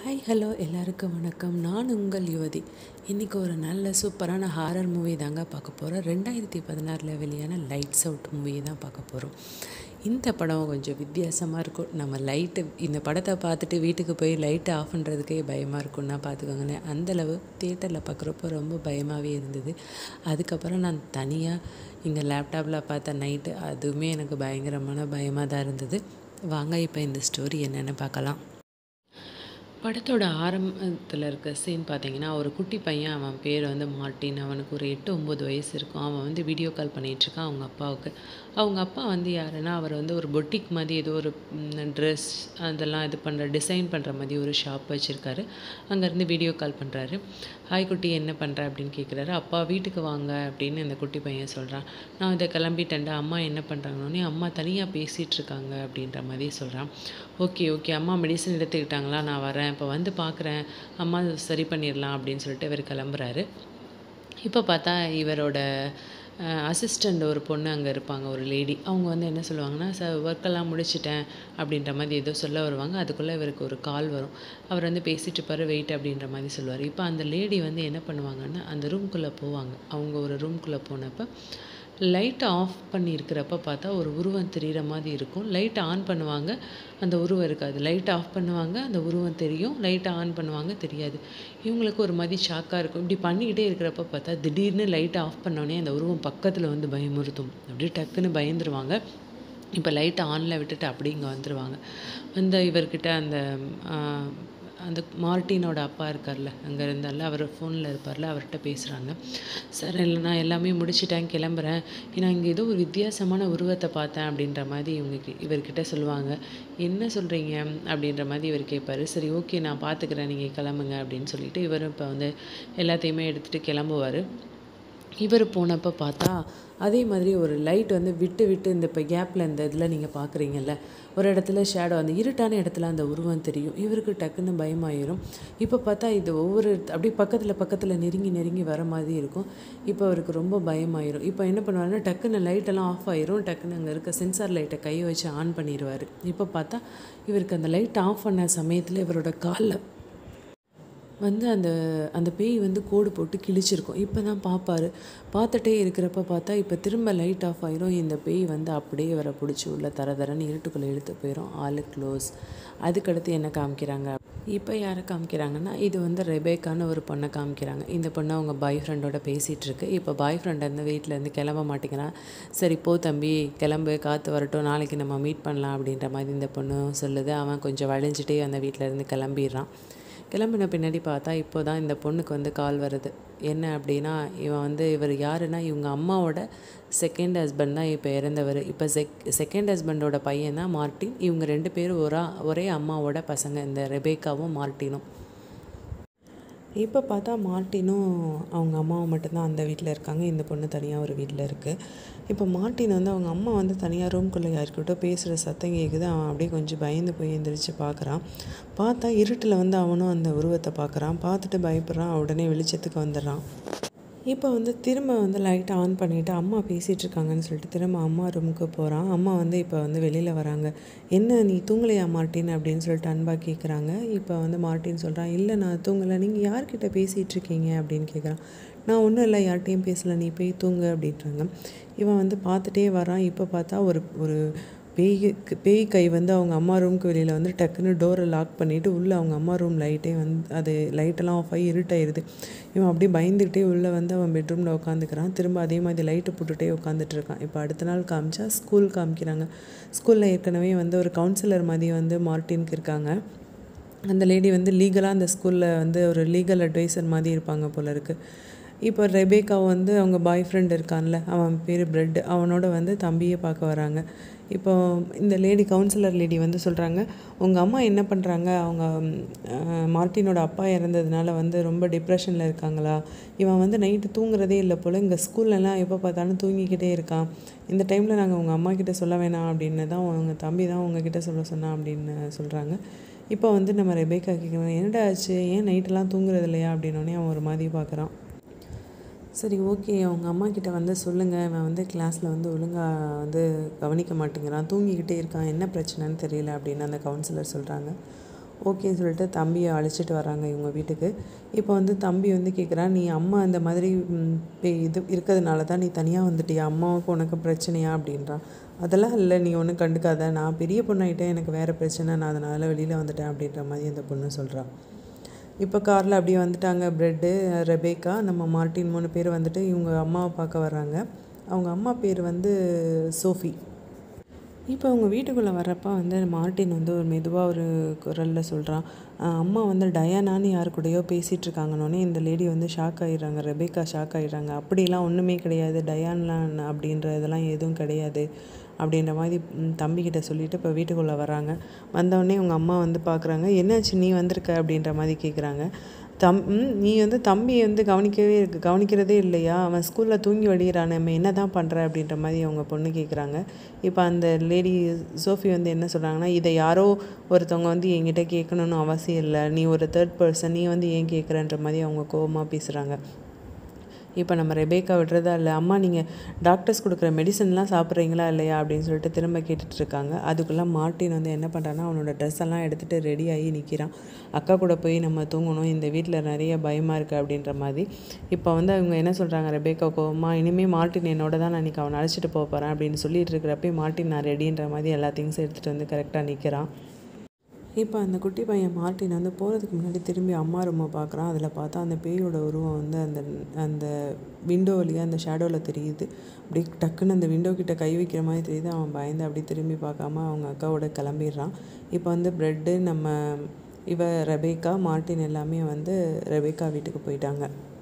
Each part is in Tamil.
ஹாய் ஹலோ எல்லாருக்கும் வணக்கம் நான் உங்கள் யுவதி இன்றைக்கி ஒரு நல்ல சூப்பரான ஹாரர் மூவி தாங்க பார்க்க போகிறோம் ரெண்டாயிரத்தி பதினாறில் வெளியான லைட்ஸ் அவுட் மூவி தான் பார்க்க போகிறோம் இந்த படம் கொஞ்சம் வித்தியாசமாக இருக்கும் நம்ம லைட்டு இந்த படத்தை பார்த்துட்டு வீட்டுக்கு போய் லைட்டை ஆஃப் பண்ணுறதுக்கே பயமாக இருக்கும்னா பார்த்துக்கோங்களேன் அந்தளவு தேட்டரில் பார்க்குறப்போ ரொம்ப பயமாகவே இருந்தது அதுக்கப்புறம் நான் தனியாக இங்கே லேப்டாப்பில் பார்த்த நைட்டு அதுவுமே எனக்கு பயங்கரமான பயமாக தான் இருந்தது வாங்க இப்போ இந்த ஸ்டோரி என்னென்னு பார்க்கலாம் படத்தோட ஆரம்பத்தில் இருக்க சீன் பார்த்தீங்கன்னா ஒரு குட்டி பையன் அவன் பேர் வந்து மார்ட்டின் அவனுக்கு ஒரு எட்டு ஒம்பது வயசு இருக்கும் அவன் வந்து வீடியோ கால் பண்ணிகிட்ருக்கான் அவங்க அப்பாவுக்கு அவங்க அப்பா வந்து யாருன்னா அவர் வந்து ஒரு பொட்டிக் மாதிரி ஏதோ ஒரு ட்ரெஸ் அதெல்லாம் இது பண்ணுற டிசைன் பண்ணுற மாதிரி ஒரு ஷாப் வச்சுருக்காரு அங்கேருந்து வீடியோ கால் பண்ணுறாரு ஹாய் குட்டி என்ன பண்ணுற அப்படின்னு கேட்குறாரு அப்பா வீட்டுக்கு வாங்க அப்படின்னு அந்த குட்டி பையன் சொல்கிறான் நான் இதை கிளம்பிட்டேன்டா அம்மா என்ன பண்ணுறாங்கன்னே அம்மா தனியாக பேசிகிட்டு இருக்காங்க அப்படின்ற மாதிரி சொல்கிறான் ஓகே ஓகே அம்மா மெடிசன் எடுத்துக்கிட்டாங்களா நான் வரேன் இப்போ வந்து பார்க்குறேன் அம்மா சரி பண்ணிடலாம் அப்படின்னு சொல்லிட்டு இவர் கிளம்புறாரு இப்போ பார்த்தா இவரோட அசிஸ்டண்ட் ஒரு பொண்ணு அங்கே இருப்பாங்க ஒரு லேடி அவங்க வந்து என்ன சொல்லுவாங்கன்னா ச ஒர்க்கெல்லாம் முடிச்சிட்டேன் அப்படின்ற மாதிரி ஏதோ சொல்ல வருவாங்க அதுக்குள்ளே இவருக்கு ஒரு கால் வரும் அவர் வந்து பேசிட்டு இருப்பார் வெயிட் அப்படின்ற மாதிரி சொல்லுவார் இப்போ அந்த லேடி வந்து என்ன பண்ணுவாங்கன்னா அந்த ரூம்குள்ளே போவாங்க அவங்க ஒரு ரூம்குள்ளே போனப்போ லைட்டை ஆஃப் பண்ணியிருக்கிறப்ப பார்த்தா ஒரு உருவம் தெரிகிற மாதிரி இருக்கும் லைட்டை ஆன் பண்ணுவாங்க அந்த உருவம் இருக்காது லைட்டை ஆஃப் பண்ணுவாங்க அந்த உருவம் தெரியும் லைட்டை ஆன் பண்ணுவாங்க தெரியாது இவங்களுக்கு ஒரு மாதிரி ஷாக்காக இருக்கும் இப்படி பண்ணிக்கிட்டே இருக்கிறப்ப பார்த்தா திடீர்னு லைட்டை ஆஃப் பண்ணோடனே அந்த உருவம் பக்கத்தில் வந்து பயமுறுத்தும் அப்படியே டக்குன்னு பயந்துருவாங்க இப்போ லைட்டை ஆனில் விட்டுட்டு அப்படி இங்கே வந்துடுவாங்க வந்து இவர்கிட்ட அந்த அந்த மார்ட்டினோட அப்பா இருக்கார்ல அங்கே இருந்தால அவர் ஃபோனில் இருப்பார்ல அவர்கிட்ட பேசுகிறாங்க சார் இல்லை நான் எல்லாமே முடிச்சிட்டேன் கிளம்புறேன் நான் இங்கே ஏதோ ஒரு வித்தியாசமான உருவத்தை பார்த்தேன் அப்படின்ற மாதிரி இவங்க இவர்கிட்ட சொல்லுவாங்க என்ன சொல்கிறீங்க அப்படின்ற மாதிரி இவர் கேட்பார் சரி ஓகே நான் பார்த்துக்கிறேன் நீங்கள் கிளம்புங்க அப்படின்னு சொல்லிட்டு இவரும் இப்போ வந்து எல்லாத்தையுமே எடுத்துகிட்டு கிளம்புவார் இவர் போனப்போ பார்த்தா அதே மாதிரி ஒரு லைட் வந்து விட்டு விட்டு இந்த இப்போ கேப்பில் இந்த இதில் நீங்கள் பார்க்குறீங்கல்ல ஒரு இடத்துல ஷேடோ அந்த இருட்டான இடத்துல அந்த உருவம் தெரியும் இவருக்கு டக்குன்னு பயமாயிரும் இப்போ பார்த்தா இது ஒவ்வொரு அப்படியே பக்கத்தில் பக்கத்தில் நெருங்கி நெருங்கி வர மாதிரி இருக்கும் இப்போ அவருக்கு ரொம்ப பயமாயிரும் இப்போ என்ன பண்ணுவாருன்னா டக்குன்னு லைட்டெல்லாம் ஆஃப் ஆயிரும் டக்குன்னு அங்கே இருக்க சென்சார் லைட்டை கையை வச்சு ஆன் பண்ணிடுவார் இப்போ பார்த்தா இவருக்கு அந்த லைட் ஆஃப் பண்ண சமயத்தில் இவரோட காலில் வந்து அந்த அந்த பேய் வந்து கோடு போட்டு கிழிச்சிருக்கும் இப்போ தான் பார்ப்பார் பார்த்துட்டே இருக்கிறப்ப பார்த்தா இப்போ திரும்ப லைட் ஆஃப் ஆயிரும் இந்த பேய் வந்து அப்படியே வர பிடிச்சி உள்ள தர தரன்னு இருட்டுக்குள்ளே இழுத்து போயிடும் ஆளு க்ளோஸ் அதுக்கடுத்து என்ன காமிக்கிறாங்க இப்போ யாரை காமிக்கிறாங்கன்னா இது வந்து ரெபேக்கான ஒரு பொண்ணை காமிக்கிறாங்க இந்த பொண்ணு அவங்க பாய் ஃப்ரெண்டோட பேசிகிட்டு இருக்கு இப்போ பாய் ஃப்ரெண்ட் வந்து வீட்டிலேருந்து கிளம்ப மாட்டேங்கிறான் சரி போ தம்பி கிளம்பு காற்று வரட்டும் நாளைக்கு நம்ம மீட் பண்ணலாம் அப்படின்ற மாதிரி இந்த பொண்ணு சொல்லுது அவன் கொஞ்சம் வளைஞ்சிட்டே அந்த வீட்டிலேருந்து கிளம்பிடுறான் கிளம்பின பின்னாடி பார்த்தா இப்போ தான் இந்த பொண்ணுக்கு வந்து கால் வருது என்ன அப்படின்னா இவன் வந்து இவர் யாருன்னா இவங்க அம்மாவோட செகண்ட் ஹஸ்பண்ட் தான் இப்போ இறந்தவர் இப்போ செக் செகண்ட் ஹஸ்பண்டோட பையன் தான் மார்ட்டின் இவங்க ரெண்டு பேரும் ஒரா ஒரே அம்மாவோட பசங்க இந்த ரெபேக்காவும் மார்ட்டினும் இப்போ பார்த்தா மார்ட்டினும் அவங்க அம்மாவும் மட்டும்தான் அந்த வீட்டில் இருக்காங்க இந்த பொண்ணு தனியாக ஒரு வீட்டில் இருக்குது இப்போ மார்ட்டின் வந்து அவங்க அம்மா வந்து தனியாக ரூம்குள்ளே யாருக்கிட்ட பேசுகிற சத்தம் கேட்குது அவன் அப்படியே கொஞ்சம் பயந்து போய் எந்திரிச்சு பார்க்குறான் பார்த்தா இருட்டில் வந்து அவனும் அந்த உருவத்தை பார்க்குறான் பார்த்துட்டு பயப்படுறான் உடனே வெளிச்சத்துக்கு வந்துடுறான் இப்போ வந்து திரும்ப வந்து லைட்டை ஆன் பண்ணிவிட்டு அம்மா பேசிகிட்டு இருக்காங்கன்னு சொல்லிட்டு திரும்ப அம்மா ரூமுக்கு போகிறான் அம்மா வந்து இப்போ வந்து வெளியில் வராங்க என்ன நீ தூங்கலையா மார்ட்டின் அப்படின்னு சொல்லிட்டு அன்பாக கேட்குறாங்க இப்போ வந்து மார்ட்டின் சொல்கிறான் இல்லை நான் தூங்கலை நீங்கள் யார்கிட்ட பேசிகிட்டு இருக்கீங்க அப்படின்னு கேட்குறான் நான் ஒன்றும் இல்லை யார்கிட்டையும் பேசலை நீ போய் தூங்கு அப்படின்றாங்க இவன் வந்து பார்த்துட்டே வரான் இப்போ பார்த்தா ஒரு ஒரு பேய் பேய் கை வந்து அவங்க அம்மா ரூமுக்கு வெளியில் வந்து டக்குன்னு டோரை லாக் பண்ணிவிட்டு உள்ளே அவங்க அம்மா ரூம் லைட்டே வந்து அது லைட்டெல்லாம் ஆஃப் ஆகி இருட்டாயிருது இவன் அப்படியே பயந்துக்கிட்டே உள்ளே வந்து அவன் பெட்ரூமில் உட்காந்துக்கிறான் திரும்ப அதே மாதிரி லைட்டை போட்டுகிட்டே உட்காந்துட்டு இருக்கான் இப்போ அடுத்த நாள் காமிச்சா ஸ்கூல் காமிக்கிறாங்க ஸ்கூலில் ஏற்கனவே வந்து ஒரு கவுன்சிலர் மாதிரி வந்து மார்ட்டினுக்கு இருக்காங்க அந்த லேடி வந்து லீகலாக அந்த ஸ்கூலில் வந்து ஒரு லீகல் அட்வைசர் மாதிரி இருப்பாங்க போல இருக்குது இப்போ ரெபேக்கா வந்து அவங்க பாய் ஃப்ரெண்ட் இருக்கான்ல அவன் பேர் பிரெட் அவனோட வந்து தம்பியை பார்க்க வராங்க இப்போ இந்த லேடி கவுன்சிலர் லேடி வந்து சொல்கிறாங்க உங்கள் அம்மா என்ன பண்ணுறாங்க அவங்க மார்ட்டினோட அப்பா இறந்ததுனால வந்து ரொம்ப டிப்ரெஷனில் இருக்காங்களா இவன் வந்து நைட்டு தூங்குறதே இல்லை போல் இங்கே ஸ்கூல்லலாம் எப்போ பார்த்தாலும் தூங்கிக்கிட்டே இருக்கான் இந்த டைமில் நாங்கள் உங்கள் அம்மா கிட்டே சொல்ல வேணாம் அப்படின்னு தான் உங்கள் தம்பி தான் உங்ககிட்ட சொல்ல சொன்னான் அப்படின்னு சொல்கிறாங்க இப்போ வந்து நம்ம ரெபேக்கா கேட்குறோம் என்னடா ஆச்சு ஏன் நைட்டெல்லாம் தூங்குறது இல்லையா அப்படின்னோடனே அவன் ஒரு மாதிரி பார்க்குறான் சரி ஓகே அவங்க அம்மா கிட்ட வந்து சொல்லுங்கள் இவன் வந்து கிளாஸில் வந்து ஒழுங்காக வந்து கவனிக்க மாட்டேங்கிறான் தூங்கிக்கிட்டே இருக்கான் என்ன பிரச்சனைன்னு தெரியல அப்படின்னு அந்த கவுன்சிலர் சொல்கிறாங்க ஓகேன்னு சொல்லிட்டு தம்பியை அழைச்சிட்டு வராங்க இவங்க வீட்டுக்கு இப்போ வந்து தம்பி வந்து கேட்குறான் நீ அம்மா இந்த மாதிரி ம், பே- இது இருக்கிறதுனால தான் நீ தனியாக வந்துட்டியா அம்மாவுக்கு உனக்கு பிரச்சனையா அப்படின்றான் அதெல்லாம் இல்லை நீ ஒன்றும் கண்டுக்காத நான் பெரிய பொண்ணாயிட்டேன் எனக்கு வேறு பிரச்சனை நான் அதனால் வெளியில் வந்துட்டேன் அப்படின்ற மாதிரி அந்த பொண்ணு சொல்கிறான் இப்போ காரில் அப்படியே வந்துட்டாங்க ப்ரெட்டு ரெபேக்கா நம்ம மார்ட்டின் மூணு பேர் வந்துட்டு இவங்க அம்மாவை பார்க்க வர்றாங்க அவங்க அம்மா பேர் வந்து சோஃபி இப்போ அவங்க வீட்டுக்குள்ளே வர்றப்ப வந்து மார்ட்டின் வந்து ஒரு மெதுவாக ஒரு குரலில் சொல்கிறான் அம்மா வந்து டயானான்னு யார் கூடயோ பேசிகிட்டு இருக்காங்கன்னொன்னே இந்த லேடி வந்து ஷாக் ஆகிடுறாங்க ரெபேக்கா ஷாக் ஆகிடுறாங்க அப்படிலாம் ஒன்றுமே கிடையாது டயான்லாம் அப்படின்ற இதெல்லாம் எதுவும் கிடையாது அப்படின்ற மாதிரி ம், தம்பிக்கிட்ட சொல்லிட்டு இப்போ வீட்டுக்குள்ளே வராங்க வந்தவுடனே உங்க அம்மா வந்து பார்க்குறாங்க என்னாச்சு நீ வந்திருக்க அப்படின்ற மாதிரி கேட்குறாங்க தம் ம், நீ வந்து தம்பியை வந்து கவனிக்கவே இருக்கு கவனிக்கிறதே இல்லையா அவன் ஸ்கூலில் தூங்கி வழியிறான் நம்ம என்ன தான் பண்ணுற அப்படின்ற மாதிரி அவங்க பொண்ணு கேட்குறாங்க இப்போ அந்த லேடி சோஃபி வந்து என்ன சொல்கிறாங்கன்னா இதை யாரோ ஒருத்தவங்க வந்து என்கிட்ட கேட்கணும்னு அவசியம் இல்லை நீ ஒரு தேர்ட் பர்சன் நீ வந்து ஏன் கேட்குறன்ற மாதிரி அவங்க கோவமாக பேசுகிறாங்க இப்போ நம்ம ரெபேக்கா விடுறதா இல்லை அம்மா நீங்கள் டாக்டர்ஸ் கொடுக்குற மெடிசன்லாம் சாப்பிட்றீங்களா இல்லையா அப்படின்னு சொல்லிட்டு திரும்ப கேட்டுட்டு இருக்காங்க அதுக்குள்ளே மார்ட்டின் வந்து என்ன பண்ணுறான்னா அவனோட ட்ரெஸ் எல்லாம் எடுத்துகிட்டு ரெடி ஆகி நிற்கிறான் அக்கா கூட போய் நம்ம தூங்கணும் இந்த வீட்டில் நிறைய பயமாக இருக்குது அப்படின்ற மாதிரி இப்போ வந்து அவங்க என்ன சொல்கிறாங்க ரெபேக்கா கோவமா இனிமேல் மார்ட்டின் என்னோட தான் நான் இன்னைக்கு அவனை அழைச்சிட்டு போக போகிறேன் அப்படின்னு சொல்லிட்டு இருக்கிறப்ப மார்ட்டின் நான் ரெடின்ற மாதிரி எல்லா திங்ஸும் எடுத்துகிட்டு வந்து கரெக்டாக நிற்கிறான் இப்போ அந்த குட்டி பையன் மார்ட்டின் வந்து போகிறதுக்கு முன்னாடி திரும்பி அம்மா ரூமை பார்க்குறான் அதில் பார்த்தா அந்த பேயோட உருவம் வந்து அந்த அந்த விண்டோ வழியாக அந்த ஷேடோவில் தெரியுது அப்படியே டக்குன்னு அந்த விண்டோ கிட்ட கை வைக்கிற மாதிரி தெரியுது அவன் பயந்து அப்படியே திரும்பி பார்க்காம அவங்க அக்காவோட கிளம்பிடுறான் இப்போ வந்து ப்ரெட்டு நம்ம இவ ரெபேக்கா மார்ட்டின் எல்லாமே வந்து ரெபேக்கா வீட்டுக்கு போயிட்டாங்க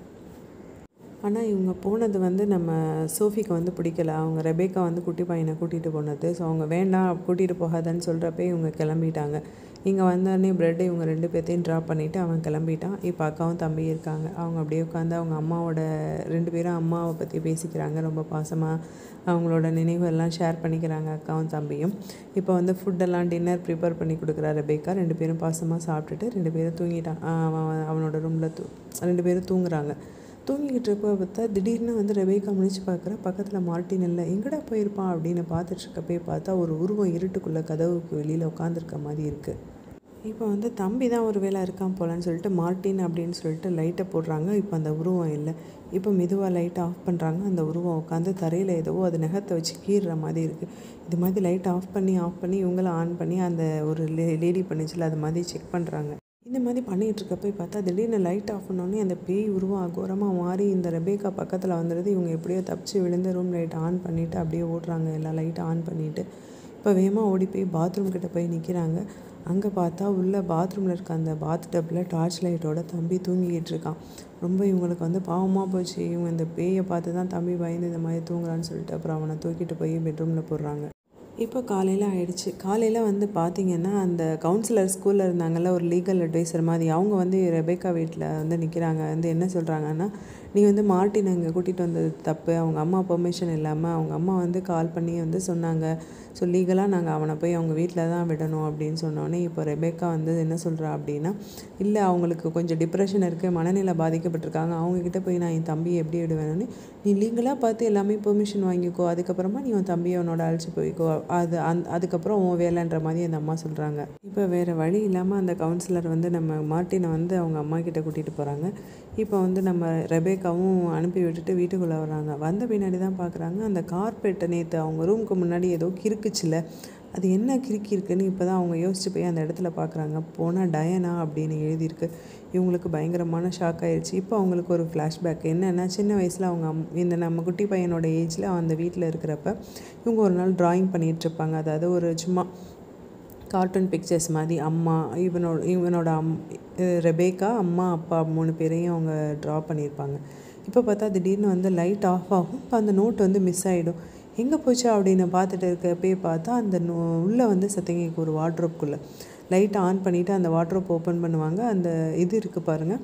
ஆனால் இவங்க போனது வந்து நம்ம சோஃபிக்கு வந்து பிடிக்கல அவங்க ரெபேக்கா வந்து குட்டி பையனை கூட்டிகிட்டு போனது ஸோ அவங்க வேண்டாம் கூட்டிகிட்டு போகாதன்னு சொல்கிறப்ப இவங்க கிளம்பிட்டாங்க இங்கே வந்தோடனே ப்ரெட் இவங்க ரெண்டு பேர்த்தையும் ட்ராப் பண்ணிவிட்டு அவன் கிளம்பிட்டான் இப்போ அக்காவும் தம்பி இருக்காங்க அவங்க அப்படியே உட்காந்து அவங்க அம்மாவோட ரெண்டு பேரும் அம்மாவை பற்றி பேசிக்கிறாங்க ரொம்ப பாசமாக அவங்களோட நினைவுகள்லாம் ஷேர் பண்ணிக்கிறாங்க அக்காவும் தம்பியும் இப்போ வந்து ஃபுட்டெல்லாம் டின்னர் ப்ரிப்பேர் பண்ணி கொடுக்குறா ரெபேக்கா ரெண்டு பேரும் பாசமாக சாப்பிட்டுட்டு ரெண்டு பேரும் தூங்கிட்டான் அவன் அவனோட ரூமில் தூ ரெண்டு பேரும் தூங்குறாங்க தூங்கிக்கிட்டு இருப்ப பார்த்தா திடீர்னு வந்து ரெபேக்கா முடிச்சு பார்க்குற பக்கத்தில் மார்ட்டின் இல்லை எங்கடா போயிருப்பான் அப்படின்னு பார்த்துட்டு இருக்கப்பே பார்த்தா ஒரு உருவம் இருட்டுக்குள்ளே கதவுக்கு வெளியில் உட்காந்துருக்க மாதிரி இருக்குது இப்போ வந்து தம்பி தான் ஒரு வேளை இருக்கான் போலன்னு சொல்லிட்டு மார்ட்டின் அப்படின்னு சொல்லிட்டு லைட்டை போடுறாங்க இப்போ அந்த உருவம் இல்லை இப்போ மெதுவாக லைட்டை ஆஃப் பண்ணுறாங்க அந்த உருவம் உட்காந்து தரையில் ஏதோ அது நகத்தை வச்சு கீறுற மாதிரி இருக்குது இது மாதிரி லைட்டை ஆஃப் பண்ணி ஆஃப் பண்ணி இவங்களும் ஆன் பண்ணி அந்த ஒரு லே லேடி பண்ணிச்சுல அது மாதிரி செக் பண்ணுறாங்க இந்த மாதிரி பண்ணிகிட்டு இருக்கப்ப பார்த்தா திடீர்னு லைட் ஆஃப் பண்ணோடனே அந்த பேய் உருவம் அகோரமாக மாறி இந்த ரெபேக்கா பக்கத்தில் வந்துடுது இவங்க எப்படியோ தப்பிச்சு விழுந்து ரூம் லைட் ஆன் பண்ணிவிட்டு அப்படியே ஓடுறாங்க எல்லா லைட்டும் ஆன் பண்ணிவிட்டு இப்போ வேகமாக ஓடி போய் பாத்ரூம் கிட்ட போய் நிற்கிறாங்க அங்கே பார்த்தா உள்ள பாத்ரூமில் இருக்க அந்த பாத் டப்பில் டார்ச் லைட்டோட தம்பி தூங்கிக்கிட்டு இருக்கான் ரொம்ப இவங்களுக்கு வந்து பாவமாக போச்சு இவங்க இந்த பேயை பார்த்து தான் தம்பி பயந்து இந்த மாதிரி தூங்குறான்னு சொல்லிட்டு அப்புறம் அவனை தூக்கிட்டு போய் பெட்ரூமில் போடுறாங்க இப்போ காலையில் ஆயிடுச்சு காலையில் வந்து பார்த்தீங்கன்னா அந்த கவுன்சிலர் ஸ்கூலில் இருந்தாங்கல்ல ஒரு லீகல் அட்வைசர் மாதிரி அவங்க வந்து ரெபேக்கா வீட்டில் வந்து நிற்கிறாங்க வந்து என்ன சொல்கிறாங்கன்னா நீ வந்து மார்ட்டினை இங்கே கூட்டிகிட்டு வந்தது தப்பு அவங்க அம்மா பெர்மிஷன் இல்லாமல் அவங்க அம்மா வந்து கால் பண்ணி வந்து சொன்னாங்க ஸோ லீகலாக நாங்கள் அவனை போய் அவங்க வீட்டில் தான் விடணும் அப்படின்னு சொன்னோன்னே இப்போ ரெபேக்கா வந்து என்ன சொல்கிறா அப்படின்னா இல்லை அவங்களுக்கு கொஞ்சம் டிப்ரெஷன் இருக்குது மனநிலை பாதிக்கப்பட்டிருக்காங்க அவங்கக்கிட்ட போய் நான் என் தம்பியை எப்படி விடுவேன்னு நீ லீகலாக பார்த்து எல்லாமே பெர்மிஷன் வாங்கிக்கோ அதுக்கப்புறமா நீ உன் தம்பியை உன்னோட அழைச்சி போய்க்கோ அது அந் அதுக்கப்புறம் உன் வேலைன்ற மாதிரி அந்த அம்மா சொல்கிறாங்க இப்போ வேறு வழி இல்லாமல் அந்த கவுன்சிலர் வந்து நம்ம மார்ட்டினை வந்து அவங்க அம்மா கிட்ட கூட்டிகிட்டு போகிறாங்க இப்போ வந்து நம்ம ரெபேக்காவும் அனுப்பி விட்டுட்டு வீட்டுக்குள்ளே வராங்க வந்த பின்னாடி தான் பார்க்குறாங்க அந்த கார்பெட்டை நேற்று அவங்க ரூமுக்கு முன்னாடி ஏதோ கிறுக்குச்சுல அது என்ன கிறுக்கி இருக்குன்னு இப்போ தான் அவங்க யோசிச்சு போய் அந்த இடத்துல பார்க்குறாங்க போனால் டயனா அப்படின்னு எழுதியிருக்கு இவங்களுக்கு பயங்கரமான ஷாக் ஆயிடுச்சு இப்போ அவங்களுக்கு ஒரு ஃப்ளாஷ்பேக் என்னென்னா சின்ன வயசில் அவங்க அம் இந்த நம்ம குட்டி பையனோட ஏஜில் அந்த வீட்டில் இருக்கிறப்ப இவங்க ஒரு நாள் ட்ராயிங் பண்ணிகிட்ருப்பாங்க அதாவது ஒரு சும்மா கார்ட்டூன் பிக்சர்ஸ் மாதிரி அம்மா இவனோட இவனோட அம் ரெபேக்கா அம்மா அப்பா மூணு பேரையும் அவங்க ட்ரா பண்ணியிருப்பாங்க இப்போ பார்த்தா திடீர்னு வந்து லைட் ஆஃப் ஆகும் இப்போ அந்த நோட் வந்து மிஸ் ஆகிடும் எங்கே போச்சு அப்படின்னு பார்த்துட்டு இருக்கப்பே பார்த்தா அந்த நோ உள்ளே வந்து சத்தங்கிக்கு ஒரு வாட்ரோப்குள்ளே லைட்டை ஆன் பண்ணிவிட்டு அந்த வாட்ரோப் ஓப்பன் பண்ணுவாங்க அந்த இது இருக்குது பாருங்கள்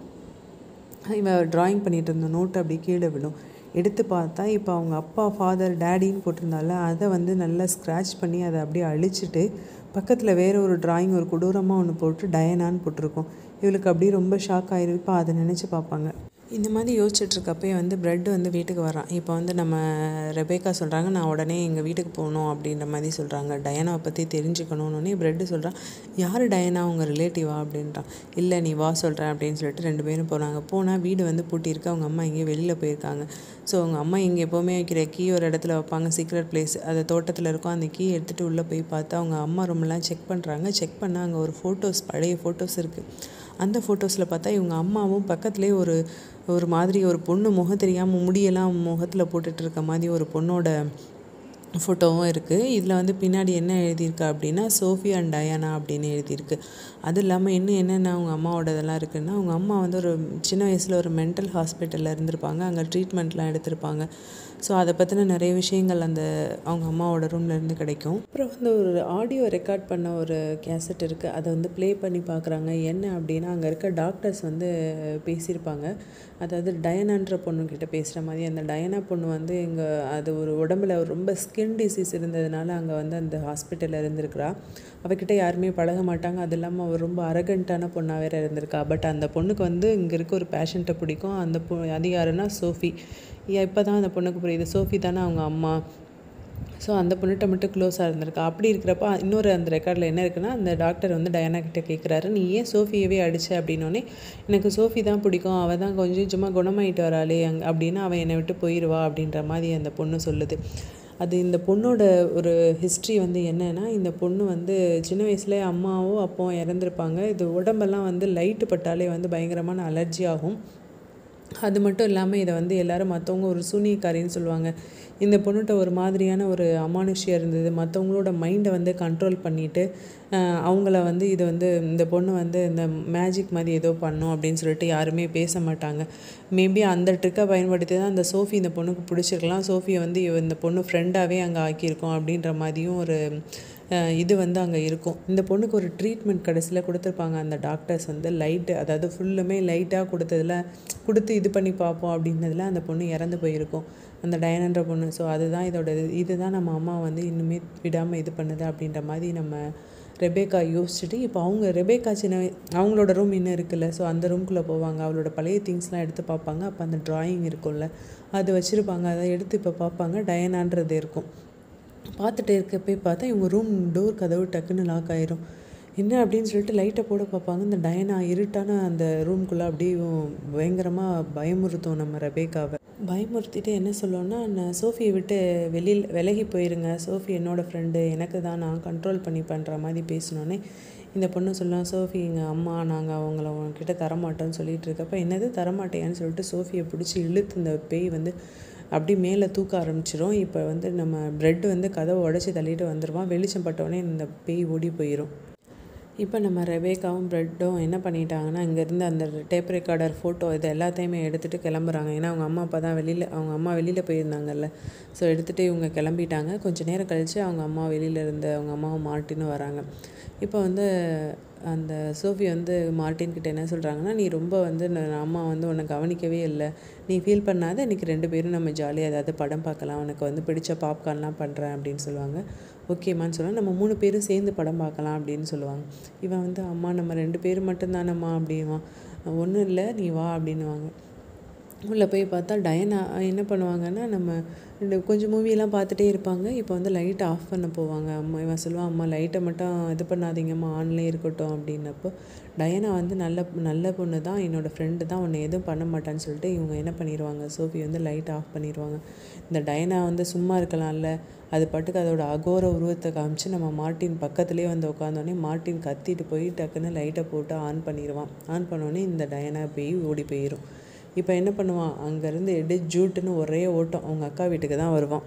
இவன் ட்ராயிங் பண்ணிகிட்டு இருந்த நோட்டு அப்படி கீழே விடும் எடுத்து பார்த்தா இப்போ அவங்க அப்பா ஃபாதர் டேடின்னு போட்டிருந்தால அதை வந்து நல்லா ஸ்க்ராட்ச் பண்ணி அதை அப்படியே அழிச்சிட்டு பக்கத்தில் வேற ஒரு டிராயிங் ஒரு கொடூரமாக ஒன்று போட்டு டயனான்னு போட்டிருக்கோம் இவளுக்கு அப்படியே ரொம்ப ஷாக் ஆயிரும் இப்போ அதை நினச்சி பார்ப்பாங்க இந்த மாதிரி யோசிச்சுட்ருக்கப்பே வந்து பிரெட் வந்து வீட்டுக்கு வரான் இப்போ வந்து நம்ம ரெபேக்கா சொல்கிறாங்க நான் உடனே எங்கள் வீட்டுக்கு போகணும் அப்படின்ற மாதிரி சொல்கிறாங்க டயனாவை பற்றி தெரிஞ்சுக்கணுன்னே பிரெட்டு சொல்கிறான் யார் டயனா உங்கள் ரிலேட்டிவா அப்படின்றான் இல்லை நீ வா சொல்கிறேன் அப்படின்னு சொல்லிட்டு ரெண்டு பேரும் போனாங்க போனால் வீடு வந்து பூட்டியிருக்கு அவங்க அம்மா எங்கேயோ வெளியில் போயிருக்காங்க ஸோ அவங்க அம்மா இங்கே எப்போவுமே வைக்கிற கீ ஒரு இடத்துல வைப்பாங்க சீக்ரெட் பிளேஸ் அது தோட்டத்தில் இருக்கும் அந்த கீ எடுத்துகிட்டு உள்ளே போய் பார்த்து அவங்க அம்மா ரூம்லாம் செக் பண்ணுறாங்க செக் பண்ணால் அங்கே ஒரு ஃபோட்டோஸ் பழைய ஃபோட்டோஸ் இருக்குது அந்த ஃபோட்டோஸில் பார்த்தா இவங்க அம்மாவும் பக்கத்துலேயே ஒரு ஒரு மாதிரி ஒரு பொண்ணு முகம் தெரியாமல் முடியெல்லாம் முகத்தில் போட்டுட்டு இருக்க மாதிரி ஒரு பொண்ணோட ஃபோட்டோவும் இருக்குது இதில் வந்து பின்னாடி என்ன எழுதியிருக்கு அப்படின்னா சோஃபி அண்ட் டயானா அப்படின்னு எழுதியிருக்கு அது இல்லாமல் இன்னும் என்னென்ன அவங்க அம்மாவோட இதெல்லாம் இருக்குன்னா அவங்க அம்மா வந்து ஒரு சின்ன வயசில் ஒரு மென்டல் ஹாஸ்பிட்டலில் இருந்திருப்பாங்க அங்கே ட்ரீட்மெண்ட்லாம் எடுத்திருப்பாங்க ஸோ அதை பற்றின நிறைய விஷயங்கள் அந்த அவங்க அம்மாவோட ரூம்லேருந்து கிடைக்கும் அப்புறம் வந்து ஒரு ஆடியோ ரெக்கார்ட் பண்ண ஒரு கேசட் இருக்குது அதை வந்து ப்ளே பண்ணி பார்க்குறாங்க என்ன அப்படின்னா அங்கே இருக்க டாக்டர்ஸ் வந்து பேசியிருப்பாங்க அதாவது டயனான்ற பொண்ணுக்கிட்ட பேசுகிற மாதிரி அந்த டயனா பொண்ணு வந்து இங்கே அது ஒரு உடம்புல ரொம்ப ஸ்கின் டிசீஸ் இருந்ததுனால அங்கே வந்து அந்த ஹாஸ்பிட்டலில் இருந்திருக்கிறா அவகிட்ட யாருமே பழக மாட்டாங்க அது இல்லாமல் அவள் ரொம்ப அரகண்ட்டான பொண்ணாக வேற இருந்திருக்கா பட் அந்த பொண்ணுக்கு வந்து இங்கே இருக்க ஒரு பேஷண்ட்டை பிடிக்கும் அந்த பொ அது யாருன்னா சோஃபி இப்போ தான் அந்த பொண்ணுக்கு புரியுது சோஃபி தானே அவங்க அம்மா ஸோ அந்த பொண்ணுகிட்ட மட்டும் க்ளோஸாக இருந்திருக்கா அப்படி இருக்கிறப்ப இன்னொரு அந்த ரெக்கார்டில் என்ன இருக்குன்னா அந்த டாக்டர் வந்து டயானா கிட்ட கேட்குறாரு நீ ஏன் சோஃபியவே அடிச்ச அப்படின்னோடனே எனக்கு சோஃபி தான் பிடிக்கும் அவள் தான் கொஞ்சம் சும்மா குணமாயிட்டு வராளே அங் அப்படின்னு அவன் என்னை விட்டு போயிடுவா அப்படின்ற மாதிரி அந்த பொண்ணு சொல்லுது அது இந்த பொண்ணோட ஒரு ஹிஸ்ட்ரி வந்து என்னன்னா இந்த பொண்ணு வந்து சின்ன வயசுலேயே அம்மாவோ அப்பாவும் இறந்துருப்பாங்க இது உடம்பெல்லாம் வந்து லைட்டு பட்டாலே வந்து பயங்கரமான அலர்ஜி ஆகும் அது மட்டும் இல்லாமல் இதை வந்து எல்லோரும் மற்றவங்க ஒரு சூனியக்காரின்னு சொல்லுவாங்க இந்த பொண்ணுகிட்ட ஒரு மாதிரியான ஒரு அமானுஷ்யம் இருந்தது மற்றவங்களோட மைண்டை வந்து கண்ட்ரோல் பண்ணிவிட்டு அவங்கள வந்து இது வந்து இந்த பொண்ணு வந்து இந்த மேஜிக் மாதிரி ஏதோ பண்ணும் அப்படின்னு சொல்லிட்டு யாருமே பேச மாட்டாங்க மேபி அந்த ட்ரிக்கை பயன்படுத்தி தான் அந்த சோஃபி இந்த பொண்ணுக்கு பிடிச்சிருக்கலாம் சோஃபியை வந்து இவ இந்த பொண்ணு ஃப்ரெண்டாகவே அங்கே ஆக்கியிருக்கோம் அப்படின்ற மாதிரியும் ஒரு இது வந்து அங்கே இருக்கும் இந்த பொண்ணுக்கு ஒரு ட்ரீட்மெண்ட் கடைசியில் கொடுத்துருப்பாங்க அந்த டாக்டர்ஸ் வந்து லைட்டு அதாவது ஃபுல்லுமே லைட்டாக கொடுத்ததில் கொடுத்து இது பண்ணி பார்ப்போம் அப்படின்னதில் அந்த பொண்ணு இறந்து போயிருக்கும் அந்த டயனன்ற பொண்ணு ஸோ அதுதான் இதோட இது இதுதான் நம்ம அம்மா வந்து இன்னுமே விடாமல் இது பண்ணுது அப்படின்ற மாதிரி நம்ம ரெபேக்கா யோசிச்சுட்டு இப்போ அவங்க ரெபேக்கா சின்ன அவங்களோட ரூம் இன்னும் இருக்குல்ல ஸோ அந்த ரூம்குள்ளே போவாங்க அவளோட பழைய திங்ஸ்லாம் எடுத்து பார்ப்பாங்க அப்போ அந்த ட்ராயிங் இருக்கும்ல அது வச்சுருப்பாங்க அதை எடுத்து இப்போ பார்ப்பாங்க டயனான்றது இருக்கும் பார்த்துட்டு இருக்க போய் பார்த்தா இவங்க ரூம் டோர் கதவு டக்குன்னு லாக் ஆயிரும் என்ன அப்படின்னு சொல்லிட்டு லைட்டை போட பார்ப்பாங்க இந்த டயனா இருட்டான அந்த ரூம்குள்ளே அப்படியே பயங்கரமாக பயமுறுத்தும் நம்ம ரெபேக்காவை பயமுறுத்திட்டு என்ன சொல்லுவோன்னா நான் சோஃபியை விட்டு வெளியில் விலகி போயிருங்க சோஃபி என்னோடய ஃப்ரெண்டு எனக்கு தான் நான் கண்ட்ரோல் பண்ணி பண்ணுற மாதிரி பேசினோன்னே இந்த பொண்ணு சொல்லலாம் சோஃபி எங்கள் அம்மா நாங்கள் அவங்கள உங்ககிட்ட தரமாட்டோம்னு சொல்லிட்டு இருக்கப்ப என்னது தரமாட்டேன்னு சொல்லிட்டு சோஃபியை பிடிச்சி இழுத்து இந்த பேய் வந்து அப்படி மேலே தூக்க ஆரம்பிச்சிரும் இப்போ வந்து நம்ம ப்ரெட் வந்து கதவை உடச்சி தள்ளிட்டு வந்துடுவான் வெளிச்சம் பட்டோடனே இந்த பேய் ஓடி போயிடும் இப்போ நம்ம ரெபேக்காவும் ப்ரெட்டும் என்ன பண்ணிட்டாங்கன்னா இங்கேருந்து அந்த டேப் ரெக்கார்டர் ஃபோட்டோ இது எல்லாத்தையுமே எடுத்துகிட்டு கிளம்புறாங்க ஏன்னா அவங்க அம்மா அப்பா தான் வெளியில் அவங்க அம்மா வெளியில் போயிருந்தாங்கல்ல ஸோ எடுத்துகிட்டு இவங்க கிளம்பிட்டாங்க கொஞ்சம் நேரம் கழித்து அவங்க அம்மா வெளியில் இருந்த அவங்க அம்மாவும் மார்ட்டினும் வராங்க இப்போ வந்து அந்த சோஃபி வந்து மார்ட்டின் கிட்ட என்ன சொல்கிறாங்கன்னா நீ ரொம்ப வந்து அம்மா வந்து உன்னை கவனிக்கவே இல்லை நீ ஃபீல் பண்ணாத இன்றைக்கி ரெண்டு பேரும் நம்ம ஜாலியாக ஏதாவது படம் பார்க்கலாம் உனக்கு வந்து பிடிச்ச பாப்கார்ன்லாம் பண்ணுறேன் அப்படின்னு சொல்லுவாங்க ஓகேம்மான்னு சொல்லுவாங்க நம்ம மூணு பேரும் சேர்ந்து படம் பார்க்கலாம் அப்படின்னு சொல்லுவாங்க இவன் வந்து அம்மா நம்ம ரெண்டு பேரும் மட்டும்தானம்மா அப்படின்வான் ஒன்றும் இல்லை நீ வா அப்படின்னுவாங்க உள்ளே போய் பார்த்தா டயனா என்ன பண்ணுவாங்கன்னா நம்ம இந்த கொஞ்சம் மூவியெல்லாம் பார்த்துட்டே இருப்பாங்க இப்போ வந்து லைட்டை ஆஃப் பண்ண போவாங்க அம்மா இவன் சொல்லுவான் அம்மா லைட்டை மட்டும் இது பண்ணாதீங்கம்மா ஆன்லேயே இருக்கட்டும் அப்படின்னப்போ டயனா வந்து நல்ல நல்ல பொண்ணு தான் என்னோடய ஃப்ரெண்டு தான் உன்னை எதுவும் பண்ண மாட்டான்னு சொல்லிட்டு இவங்க என்ன பண்ணிடுவாங்க சோஃபி வந்து லைட் ஆஃப் பண்ணிடுவாங்க இந்த டயனா வந்து சும்மா இருக்கலாம்ல அது பாட்டுக்கு அதோட அகோர உருவத்தை காமிச்சு நம்ம மார்ட்டின் பக்கத்துலேயே வந்து உட்காந்தோடனே மார்ட்டின் கத்திட்டு போய் டக்குன்னு லைட்டை போட்டு ஆன் பண்ணிடுவான் ஆன் பண்ணோடனே இந்த டயனா போய் ஓடி போயிடும் இப்போ என்ன பண்ணுவான் அங்கேருந்து எடு ஜூட்டுன்னு ஒரே ஓட்டம் அவங்க அக்கா வீட்டுக்கு தான் வருவான்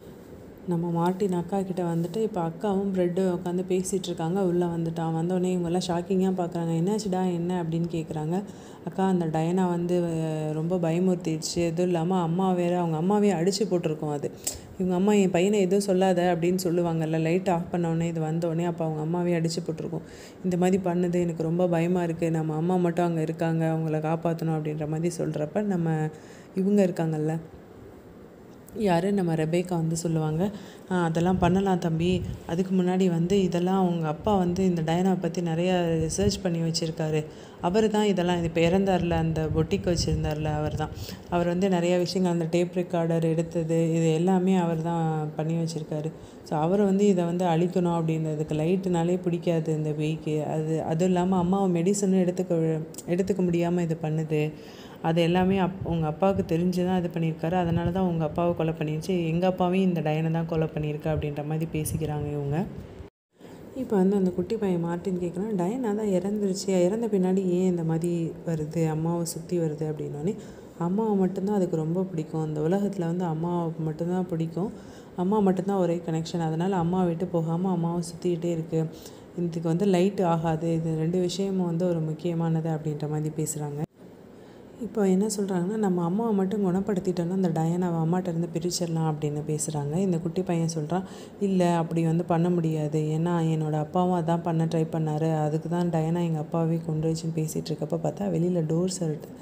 நம்ம மார்ட்டின் அக்கா கிட்ட வந்துட்டு இப்போ அக்காவும் ப்ரெட்டு உட்காந்து பேசிகிட்டு இருக்காங்க உள்ளே வந்துட்டான் வந்தோடனே இவங்கெல்லாம் ஷாக்கிங்காக பார்க்குறாங்க என்னாச்சுடா என்ன அப்படின்னு கேட்குறாங்க அக்கா அந்த டயனா வந்து ரொம்ப பயமுறுத்திடுச்சு எதுவும் இல்லாமல் அம்மா வேறு அவங்க அம்மாவே அடித்து போட்டிருக்கோம் அது இவங்க அம்மா என் பையனை எதுவும் சொல்லாத அப்படின்னு சொல்லுவாங்கல்ல லைட் ஆஃப் பண்ணோடனே இது வந்தோடனே அப்போ அவங்க அம்மாவே அடித்து போட்டிருக்கோம் இந்த மாதிரி பண்ணுது எனக்கு ரொம்ப பயமாக இருக்குது நம்ம அம்மா மட்டும் அங்கே இருக்காங்க அவங்கள காப்பாற்றணும் அப்படின்ற மாதிரி சொல்கிறப்ப நம்ம இவங்க இருக்காங்கல்ல யார் நம்ம ரெபேக்கா வந்து சொல்லுவாங்க "ஆ, அதெல்லாம் பண்ணலாம் தம்பி அதுக்கு முன்னாடி வந்து இதெல்லாம் அவங்க அப்பா வந்து இந்த டயனாவை பற்றி நிறையா ரிசர்ச் பண்ணி வச்சுருக்காரு அவர் தான் இதெல்லாம் இப்போ இறந்தார்ல அந்த பொட்டிக் வச்சுருந்தார்ல அவர் தான் அவர் வந்து நிறையா விஷயங்கள் அந்த டேப் ரெக்கார்டர் எடுத்தது இது எல்லாமே அவர் தான் பண்ணி வச்சுருக்காரு ஸோ அவர் வந்து இதை வந்து அழிக்கணும் அப்படின்றதுக்கு லைட்டுனாலே பிடிக்காது இந்த பேய்க்கு அது அதுவும் இல்லாமல் அம்மாவை மெடிசனும் எடுத்துக்க எடுத்துக்க முடியாமல் இது பண்ணுது அது எல்லாமே அப் உங்கள் அப்பாவுக்கு தெரிஞ்சு தான் இது பண்ணியிருக்காரு அதனால தான் உங்கள் அப்பாவை கொலை பண்ணிருச்சு எங்கள் அப்பாவையும் இந்த டயனை தான் கொலை பண்ணியிருக்கா அப்படின்ற மாதிரி பேசிக்கிறாங்க இவங்க இப்போ வந்து அந்த குட்டி பையன் மார்ட்டின் கேட்குறான் டயனா தான் இறந்துருச்சு இறந்த பின்னாடி ஏன் இந்த மாதிரி வருது அம்மாவை சுற்றி வருது அப்படின்னோடனே அம்மாவை மட்டும்தான் அதுக்கு ரொம்ப பிடிக்கும் அந்த உலகத்தில் வந்து அம்மாவை மட்டும்தான் பிடிக்கும் அம்மா மட்டும்தான் ஒரே கனெக்ஷன் அதனால் அம்மா விட்டு போகாமல் அம்மாவை சுற்றிக்கிட்டே இருக்குது இதுக்கு வந்து லைட் ஆகாது இது ரெண்டு விஷயமும் வந்து ஒரு முக்கியமானது அப்படின்ற மாதிரி பேசுகிறாங்க இப்போ என்ன சொல்கிறாங்கன்னா நம்ம அம்மாவை மட்டும் குணப்படுத்திட்டோன்னா அந்த டயனாவை அம்மாட்ட இருந்து பிரிச்சிடலாம் அப்படின்னு பேசுகிறாங்க இந்த குட்டி பையன் சொல்கிறான் இல்லை அப்படி வந்து பண்ண முடியாது ஏன்னா என்னோட அப்பாவும் அதான் பண்ண ட்ரை பண்ணாரு அதுக்கு தான் டயனா எங்கள் அப்பாவே கொண்டு வச்சுன்னு பேசிகிட்டு இருக்கப்போ பார்த்தா வெளியில் டோர்ஸ்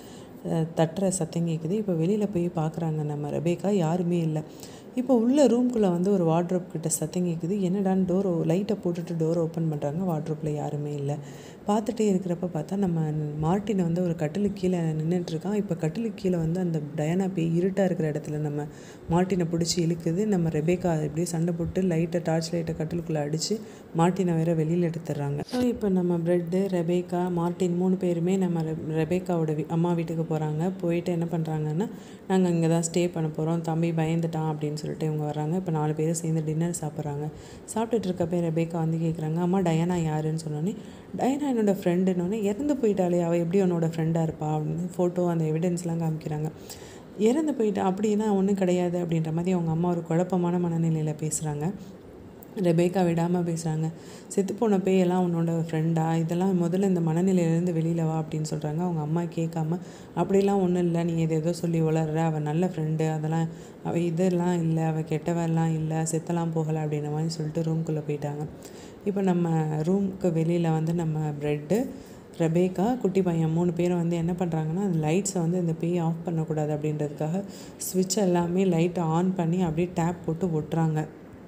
தட்டுற சத்தம் கேட்குது இப்போ வெளியில் போய் பார்க்குறாங்க நம்ம ரெபேக்கா யாருமே இல்லை இப்போ உள்ள ரூம்குள்ளே வந்து ஒரு வார்ட்ரோப் கிட்ட சத்தம் கேட்குது என்னடான்னு டோர் லைட்டை போட்டுட்டு டோர் ஓப்பன் பண்ணுறாங்க வார்ட்ரோப்பில் யாருமே இல்லை பார்த்துட்டே இருக்கிறப்ப பார்த்தா நம்ம மார்ட்டினை வந்து ஒரு கட்டிலுக்கு கீழே நின்றுட்டு இருக்கான் இப்போ கட்டிலுக்கு கீழே வந்து அந்த டயனா பேய் இருட்டாக இருக்கிற இடத்துல நம்ம மார்ட்டினை பிடிச்சி இழுக்குது நம்ம ரெபேக்கா இப்படியே சண்டை போட்டு லைட்டை டார்ச் லைட்டை கட்டிலுக்குள்ளே அடித்து மார்ட்டினை வேற வெளியில் எடுத்துடுறாங்க ஸோ இப்போ நம்ம பிரெட்டு ரெபேக்கா மார்ட்டின் மூணு பேருமே நம்ம ரெ ரெபேக்காவோட வீ அம்மா வீட்டுக்கு போகிறாங்க போயிட்டு என்ன பண்ணுறாங்கன்னா நாங்கள் இங்கே தான் ஸ்டே பண்ண போகிறோம் தம்பி பயந்துட்டான் அப்படின்னு சொல்லிட்டு இவங்க வர்றாங்க இப்போ நாலு பேரும் சேர்ந்து டின்னர் சாப்பிட்றாங்க சாப்பிட்டுட்டு இருக்கப்ப ரெபேக்கா வந்து கேட்குறாங்க அம்மா டயனா யாருன்னு சொன்னோன்னே டயனா என்னோட ஃப்ரெண்டுன்னொன்னே இறந்து போயிட்டாளே அவள் எப்படி உன்னோட ஃப்ரெண்டாக இருப்பா அப்படின்னு ஃபோட்டோ அந்த எவிடன்ஸ்லாம் காமிக்கிறாங்க இறந்து போயிட்டா அப்படின்னா ஒன்றும் கிடையாது அப்படின்ற மாதிரி அவங்க அம்மா ஒரு குழப்பமான மனநிலையில் பேசுகிறாங்க ரெபேக்கா விடாமல் பேசுகிறாங்க செத்துப்போன பேயெல்லாம் உன்னோட ஃப்ரெண்டா இதெல்லாம் முதல்ல இந்த மனநிலையிலேருந்து வெளியில் வா அப்படின்னு சொல்கிறாங்க அவங்க அம்மா கேட்காம அப்படிலாம் ஒன்றும் இல்லை நீ எது ஏதோ சொல்லி வளர்ற அவள் நல்ல ஃப்ரெண்டு அதெல்லாம் அவள் இதெல்லாம் இல்லை அவள் கெட்டவெல்லாம் இல்லை செத்தெல்லாம் போகலை அப்படின்ற மாதிரி சொல்லிட்டு ரூம்குள்ளே போயிட்டாங்க இப்போ நம்ம ரூமுக்கு வெளியில் வந்து நம்ம ப்ரெட்டு ரெபேக்கா குட்டி பையன் மூணு பேரும் வந்து என்ன பண்ணுறாங்கன்னா அந்த லைட்ஸை வந்து இந்த பேய் ஆஃப் பண்ணக்கூடாது அப்படின்றதுக்காக ஸ்விட்ச் எல்லாமே லைட்டை ஆன் பண்ணி அப்படியே டேப் போட்டு ஒட்டுறாங்க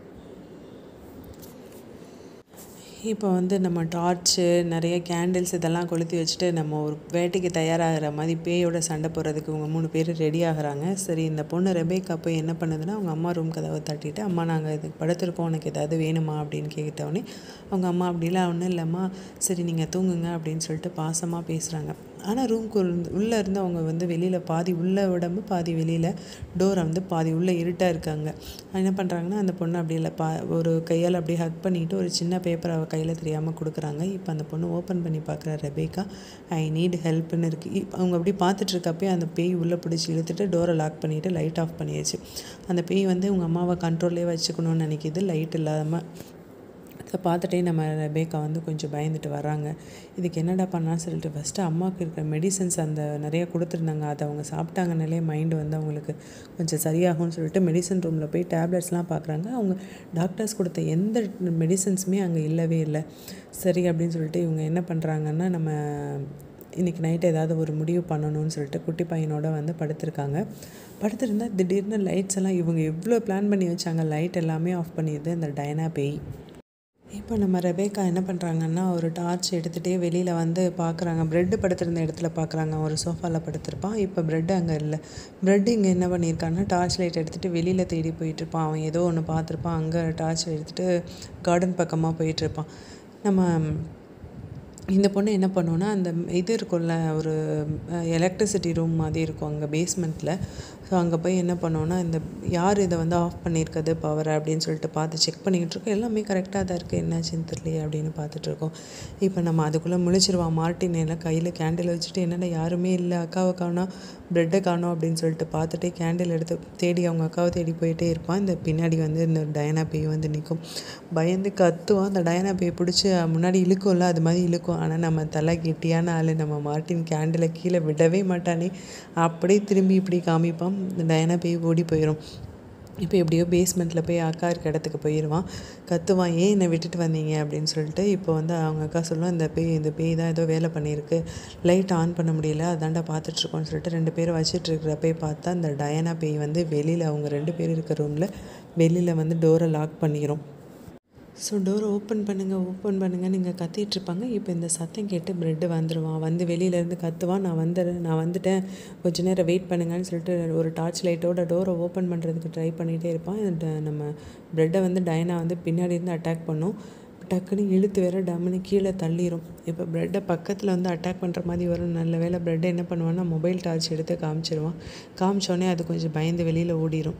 இப்போ வந்து நம்ம டார்ச்சு நிறைய கேண்டில்ஸ் இதெல்லாம் கொளுத்தி வச்சுட்டு நம்ம ஒரு வேட்டைக்கு தயாராகிற மாதிரி பேயோட சண்டை போடுறதுக்கு இவங்க மூணு பேர் ரெடி ஆகுறாங்க சரி இந்த பொண்ணு ரெபேக்கா போய் என்ன பண்ணுதுன்னா அவங்க அம்மா ரூம் கதவை தட்டிட்டு அம்மா நாங்கள் இதுக்கு படுத்திருக்கோம் உனக்கு ஏதாவது வேணுமா அப்படின்னு கேட்டவுடனே அவங்க அம்மா அப்படிலாம் ஒன்றும் இல்லைம்மா சரி நீங்கள் தூங்குங்க அப்படின்னு சொல்லிட்டு பாசமாக பேசுகிறாங்க ஆனால் ரூம்க்கு உள்ளே இருந்து அவங்க வந்து வெளியில் பாதி உள்ள உடம்பு பாதி வெளியில் டோரை வந்து பாதி உள்ளே இருட்டாக இருக்காங்க என்ன பண்ணுறாங்கன்னா அந்த பொண்ணு அப்படி இல்லை பா ஒரு கையால் அப்படியே ஹக் பண்ணிட்டு ஒரு சின்ன பேப்பர் அவள் கையில் தெரியாமல் கொடுக்குறாங்க இப்போ அந்த பொண்ணு ஓப்பன் பண்ணி பார்க்குற ரெபேக்கா ஐ நீட் ஹெல்ப்னு இருக்குது இப் அவங்க அப்படி பார்த்துட்டு இருக்கப்பே அந்த பேய் உள்ளே பிடிச்சி இழுத்துட்டு டோரை லாக் பண்ணிவிட்டு லைட் ஆஃப் பண்ணிடுச்சு அந்த பேய் வந்து உங்கள் அம்மாவை கண்ட்ரோல்லே வச்சுக்கணும்னு நினைக்கிது லைட் இல்லாமல் அதை பார்த்துட்டே நம்ம ரெபேக்கா வந்து கொஞ்சம் பயந்துட்டு வராங்க இதுக்கு என்னடா பண்ணலாம்னு சொல்லிட்டு ஃபஸ்ட்டு அம்மாவுக்கு இருக்கிற மெடிசன்ஸ் அந்த நிறைய கொடுத்துருந்தாங்க அதை அவங்க சாப்பிட்டாங்கனாலே மைண்டு வந்து அவங்களுக்கு கொஞ்சம் சரியாகும்னு சொல்லிட்டு மெடிசன் ரூமில் போய் டேப்லெட்ஸ்லாம் பார்க்குறாங்க அவங்க டாக்டர்ஸ் கொடுத்த எந்த மெடிசன்ஸுமே அங்கே இல்லவே இல்லை சரி அப்படின்னு சொல்லிட்டு இவங்க என்ன பண்ணுறாங்கன்னா நம்ம இன்றைக்கி நைட்டு ஏதாவது ஒரு முடிவு பண்ணணும்னு சொல்லிட்டு குட்டி பையனோட வந்து படுத்திருக்காங்க படுத்திருந்தா திடீர்னு லைட்ஸ் எல்லாம் இவங்க எவ்வளோ பிளான் பண்ணி வச்சாங்க லைட் எல்லாமே ஆஃப் பண்ணிடுது அந்த டயனா பேய் இப்போ நம்ம ரெபேக்கா என்ன பண்ணுறாங்கன்னா ஒரு டார்ச் எடுத்துகிட்டே வெளியில் வந்து பார்க்குறாங்க ப்ரெட்டு படுத்திருந்த இடத்துல பார்க்குறாங்க ஒரு சோஃபாவில் படுத்திருப்பான் இப்போ ப்ரெட்டு அங்கே இல்லை ப்ரெட்டு இங்கே என்ன பண்ணியிருக்கான்னா டார்ச் லைட் எடுத்துகிட்டு வெளியில் தேடி போயிட்டுருப்பான் அவன் ஏதோ ஒன்று பார்த்துருப்பான் அங்கே டார்ச் எடுத்துகிட்டு கார்டன் பக்கமாக போயிட்டுருப்பான் நம்ம இந்த பொண்ணு என்ன பண்ணுன்னா அந்த இது இருக்கும்ல ஒரு எலக்ட்ரிசிட்டி ரூம் மாதிரி இருக்கும் அங்கே பேஸ்மெண்ட்டில் ஸோ அங்கே போய் என்ன பண்ணோன்னா இந்த யார் இதை வந்து ஆஃப் பண்ணியிருக்கிறது பவர் அப்படின்னு சொல்லிட்டு பார்த்து செக் பண்ணிக்கிட்டு இருக்கோம் எல்லாமே கரெக்டாக தான் இருக்குது என்னாச்சுன்னு தெரியலையே அப்படின்னு பார்த்துட்ருக்கோம் இப்போ நம்ம அதுக்குள்ளே முழிச்சிருவான் மார்ட்டின் எல்லாம் கையில் கேண்டில் வச்சுட்டு என்னடா யாருமே இல்லை அக்காவை காணோம் ப்ரெட்டை காணோம் அப்படின்னு சொல்லிட்டு பார்த்துட்டே கேண்டில் எடுத்து தேடி அவங்க அக்காவை தேடி போயிட்டே இருப்பான் இந்த பின்னாடி வந்து இந்த டயனா பேய் வந்து நிற்கும் பயந்து கத்துவான் அந்த டயனா பேய் பிடிச்சி முன்னாடி இழுக்கும்ல அது மாதிரி இழுக்கும் ஆனால் நம்ம தலை கெட்டியான ஆள் நம்ம மார்ட்டின் கேண்டிலை கீழே விடவே மாட்டானே அப்படியே திரும்பி இப்படி காமிப்பான் இந்த டயனா பேய் ஓடி போயிடும் இப்போ எப்படியோ பேஸ்மெண்ட்டில் போய் அக்கா இருக்க இடத்துக்கு போயிடுவான் கத்துவான் ஏன் என்னை விட்டுட்டு வந்தீங்க அப்படின்னு சொல்லிட்டு இப்போ வந்து அவங்க அக்கா சொல்லுவோம் இந்த பேய் இந்த பேய் தான் ஏதோ வேலை பண்ணியிருக்கு லைட் ஆன் பண்ண முடியல அதாண்டா பார்த்துட்ருக்கோன்னு சொல்லிட்டு ரெண்டு பேரும் வச்சிட்டு இருக்கிறப்பே பார்த்தா இந்த டயனா பேய் வந்து வெளியில் அவங்க ரெண்டு பேர் இருக்க ரூமில் வெளியில் வந்து டோரை லாக் பண்ணிடும் ஸோ டோரை ஓப்பன் பண்ணுங்கள் ஓப்பன் பண்ணுங்கள் நீங்கள் கத்திட்டு இருப்பாங்க இப்போ இந்த சத்தம் கேட்டு ப்ரெட்டு வந்துடுவான் வந்து வெளியிலேருந்து கத்துவான் நான் வந்துடுறேன் நான் வந்துட்டேன் கொஞ்ச நேரம் வெயிட் பண்ணுங்கன்னு சொல்லிட்டு ஒரு டார்ச் லைட்டோட டோரை ஓப்பன் பண்ணுறதுக்கு ட்ரை பண்ணிகிட்டே இருப்பான் இந்த நம்ம ப்ரெட்டை வந்து டயனா வந்து பின்னாடி இருந்து அட்டாக் பண்ணும் டக்குன்னு இழுத்து வேற டம்முன்னு கீழே தள்ளிடும் இப்போ ப்ரெட்டை பக்கத்தில் வந்து அட்டாக் பண்ணுற மாதிரி வரும் நல்ல வேலை ப்ரெட்டை என்ன பண்ணுவான்னா மொபைல் டார்ச் எடுத்து காமிச்சிருவான் காமிச்சோடனே அது கொஞ்சம் பயந்து வெளியில் ஓடிடும்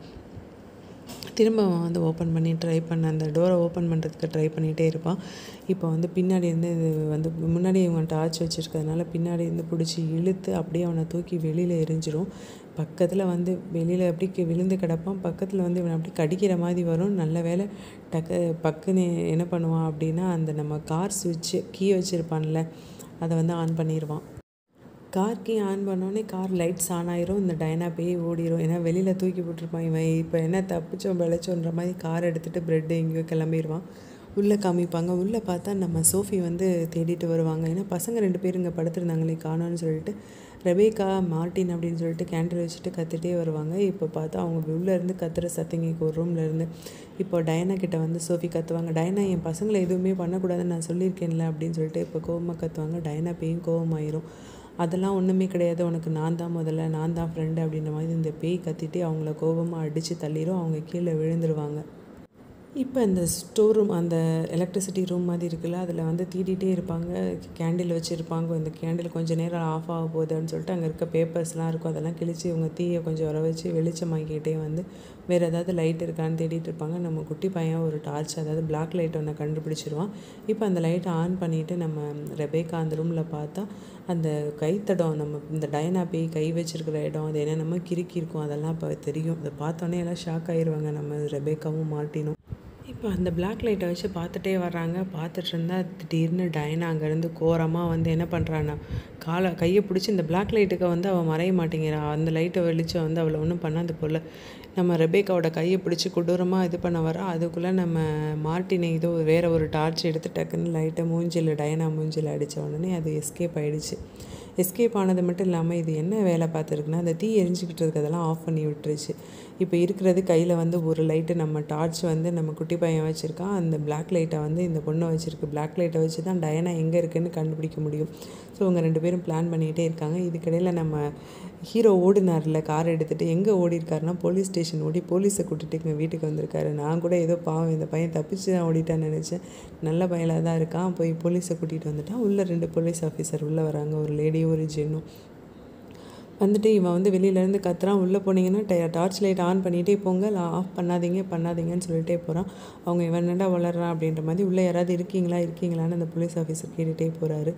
திரும்ப அவன் வந்து ஓப்பன் பண்ணி ட்ரை பண்ண அந்த டோரை ஓப்பன் பண்ணுறதுக்கு ட்ரை பண்ணிகிட்டே இருப்பான் இப்போ வந்து பின்னாடி இருந்து இது வந்து முன்னாடி இவன் டார்ச் வச்சுருக்கிறதுனால பின்னாடி இருந்து பிடிச்சி இழுத்து அப்படியே அவனை தூக்கி வெளியில் எரிஞ்சிரும் பக்கத்தில் வந்து வெளியில் அப்படி கி- விழுந்து கிடப்பான் பக்கத்தில் வந்து இவனை அப்படி கடிக்கிற மாதிரி வரும் நல்ல வேலை டக்கு பக்குன்னு என்ன பண்ணுவான் அப்படின்னா அந்த நம்ம கார் சுவிட்சு கீ வச்சுருப்பான்ல அதை வந்து ஆன் பண்ணிடுவான் கார் கீ ஆன் பண்ணோடனே கார் லைட்ஸ் ஆன் ஆயிரும் இந்த டைனா பேய் ஓடிரும் ஏன்னா வெளியில் தூக்கி போட்டிருப்பான் இவன் இப்போ என்ன தப்பிச்சோம் பிழைச்சோன்ற மாதிரி கார் எடுத்துகிட்டு ப்ரெட்டு எங்கேயோ கிளம்பிடுவான் உள்ளே காமிப்பாங்க உள்ளே பார்த்தா நம்ம சோஃபி வந்து தேடிட்டு வருவாங்க ஏன்னா பசங்க ரெண்டு பேரும் இங்கே படுத்திருந்தாங்களே காணோன்னு சொல்லிட்டு ரெபேக்கா மார்ட்டின் அப்படின்னு சொல்லிட்டு கேண்டில் வச்சுட்டு கத்திட்டே வருவாங்க இப்போ பார்த்தா அவங்க உள்ளே இருந்து கத்துற சத்தங்கிக்கு ஒரு ரூமில் இருந்து இப்போ டயனா கிட்ட வந்து சோஃபி கத்துவாங்க டயனா என் பசங்களை எதுவுமே பண்ணக்கூடாதுன்னு நான் சொல்லியிருக்கேன்ல அப்படின்னு சொல்லிட்டு இப்போ கோவமாக கத்துவாங்க டயனா பேயும் கோவமாயிரும் அதெல்லாம் ஒன்றுமே கிடையாது உனக்கு நான் தான் முதல்ல நான் தான் ஃப்ரெண்டு அப்படின்ற மாதிரி இந்த பேய் கத்திட்டு அவங்கள கோபமாக அடித்து தள்ளிடும் அவங்க கீழே விழுந்துருவாங்க இப்போ இந்த ஸ்டோர் ரூம் அந்த எலக்ட்ரிசிட்டி ரூம் மாதிரி இருக்குல்ல அதில் வந்து தீட்டிகிட்டே இருப்பாங்க கேண்டில் வச்சுருப்பாங்க இந்த கேண்டில் கொஞ்சம் நேரம் ஆஃப் ஆக போகுதுன்னு சொல்லிட்டு அங்கே இருக்க பேப்பர்ஸ்லாம் இருக்கும் அதெல்லாம் கிழிச்சு இவங்க தீயை கொஞ்சம் வர வச்சு வெளிச்சமாக்கிட்டே வந்து வேறு ஏதாவது லைட் இருக்கான்னு தேடிட்டு இருப்பாங்க நம்ம குட்டி பையன் ஒரு டார்ச் அதாவது பிளாக் லைட் ஒன்று கண்டுபிடிச்சிருவான் இப்போ அந்த லைட்டை ஆன் பண்ணிவிட்டு நம்ம ரெபேக்கா அந்த ரூமில் பார்த்தா அந்த கைத்தடம் நம்ம இந்த டயனா பேய் கை வச்சிருக்கிற இடம் அது என்னென்னமோ கிறுக்கி இருக்கும் அதெல்லாம் இப்போ தெரியும் அதை பார்த்தோன்னே எல்லாம் ஷாக் ஆயிடுவாங்க நம்ம ரெபேக்காவும் மார்ட்டினும் இப்போ அந்த பிளாக் லைட்டை வச்சு பார்த்துட்டே வர்றாங்க பார்த்துட்டு இருந்தா திடீர்னு டயனா அங்கேருந்து கோரமாக வந்து என்ன பண்ணுறான்னா காலை கையை பிடிச்சி இந்த பிளாக் லைட்டுக்கு வந்து அவள் மறைய மாட்டேங்கிறா அந்த லைட்டை வெளிச்சம் வந்து அவளை ஒன்றும் பண்ணாது போல் நம்ம ரெபேக்காவோட கையை பிடிச்சி கொடூரமாக இது பண்ண வரா அதுக்குள்ளே நம்ம மார்ட்டினை ஏதோ வேற ஒரு டார்ச் எடுத்து டக்குன்னு லைட்டை மூஞ்சில் டயனா மூஞ்சில் அடித்த உடனே அது எஸ்கேப் ஆயிடுச்சு எஸ்கேப் ஆனது மட்டும் இல்லாமல் இது என்ன வேலை பார்த்துருக்குன்னா அந்த தீ எரிஞ்சுக்கிட்டு இருக்கு அதெல்லாம் ஆஃப் பண்ணி விட்டுருச்சு இப்போ இருக்கிறது கையில் வந்து ஒரு லைட்டு நம்ம டார்ச் வந்து நம்ம குட்டி பையன் வச்சுருக்கான் அந்த பிளாக் லைட்டை வந்து இந்த பொண்ணை வச்சுருக்கு பிளாக் லைட்டை வச்சு தான் டயனா எங்கே இருக்குன்னு கண்டுபிடிக்க முடியும் ஸோ இவங்க ரெண்டு பேரும் பிளான் பண்ணிக்கிட்டே இருக்காங்க இதுக்கிடையில் நம்ம ஹீரோ ஓடினார்ல கார் எடுத்துகிட்டு எங்கே ஓடி இருக்காருன்னா போலீஸ் ஸ்டேஷன் ஓடி போலீஸை கூட்டிட்டு எங்கள் வீட்டுக்கு வந்திருக்காரு நான் கூட ஏதோ பாவம் இந்த பையன் தப்பிச்சு தான் ஓடிட்டான்னு நினச்சேன் நல்ல பையலாக தான் இருக்கான் போய் போலீஸை கூட்டிகிட்டு வந்துட்டான் உள்ளே ரெண்டு போலீஸ் ஆஃபீஸர் உள்ளே வராங்க ஒரு லேடியும் ஒரு ஜென்னும் வந்துட்டு இவன் வந்து வெளியிலேருந்து கத்துறான் உள்ளே போனீங்கன்னா டை டார்ச் லைட் ஆன் பண்ணிகிட்டே போங்க இல்லை ஆஃப் பண்ணாதீங்க பண்ணாதீங்கன்னு சொல்லிட்டே போகிறான் அவங்க இவன் என்னடா வளர்றான் அப்படின்ற மாதிரி உள்ளே யாராவது இருக்கீங்களா இருக்கீங்களான்னு அந்த போலீஸ் ஆஃபீஸர் கேட்டுகிட்டே போகிறாரு